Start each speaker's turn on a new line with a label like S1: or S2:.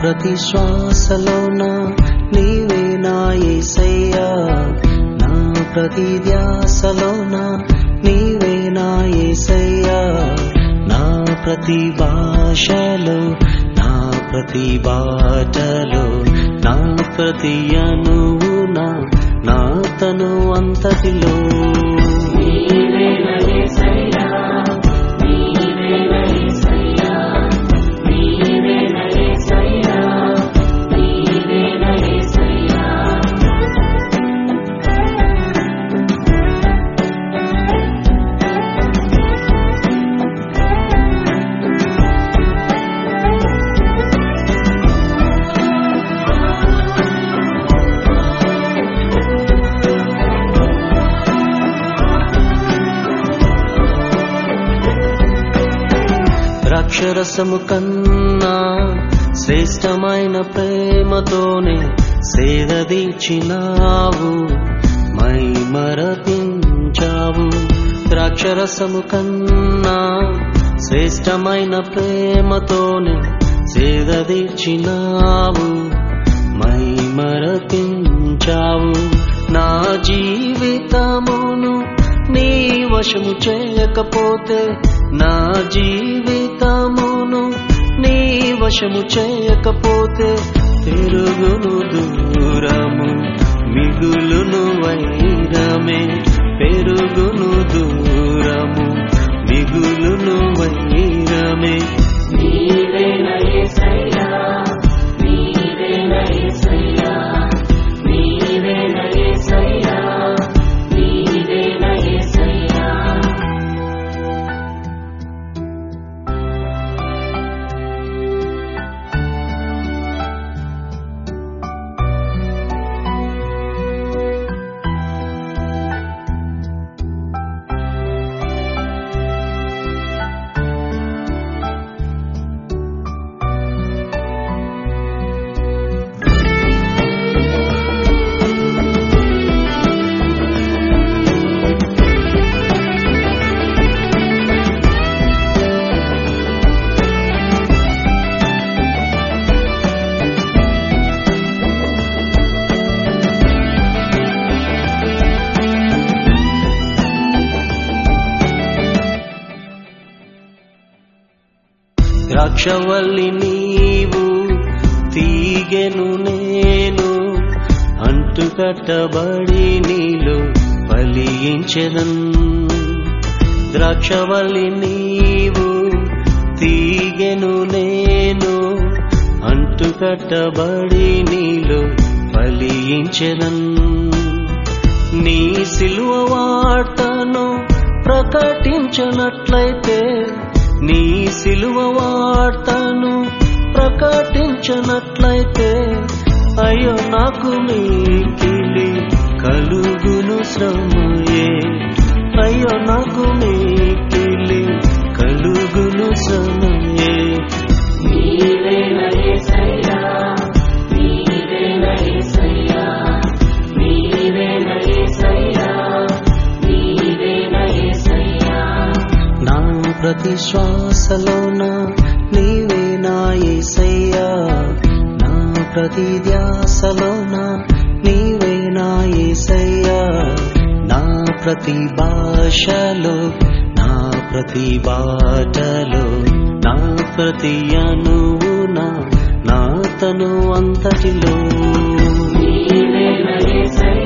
S1: ప్రతి శ్వాసలోన నీవే నా యేసయ్యా నా ప్రతి ధ్యాసలోన నీవే నా యేసయ్యా నా ప్రతి భాషలో నా ప్రతి బాటలో నా ప్రతి అణువున నా తను అంతటిలో ద్రాక్షరసము కన్నా శ్రేష్టమైన ప్రేమతోనే సేదదీచినావు మై మరపించావు ద్రాక్షరసము కన్నా శ్రేష్టమైన ప్రేమతోనే సేదదీచినావు మై మరపించావు నా జీవితమును నీ వశము చేయకపోతే నా జీవితమును నీ వశము చేయకపోతే తిరుగును దూరము మిగులును వైరమే పెరుగును దూరము మిగులును వైరమే ద్రాక్షవల్లి నీవు తీగెను నేను అంటుకట్టబడి నీలో ఫలించెదన్ ద్రాక్షవల్లి నీవు తీగెను నేను అంటుకట్టబడి నీలో ఫలించెదన్ నీ సిలువ వార్తను ప్రకటించనట్లయితే నీ సిలువ వార్తను ప్రకటించనట్లయితే అయ్యో నాకు మీకిలి కలుగును శ్రమయే అయ్యో నాకు మీకిలి కలుగును శ్రమయే నా ప్రతి శ్వాసలోన నీవే నా యేసయ్యా నా ప్రతి ధ్యాసలోన నీవే నా యేసయ్యా నా ప్రతి భాషలో నా ప్రతి బాటలో నా ప్రతి అణువున నా తను అంతటిలో
S2: నీవే నా యేసయ్యా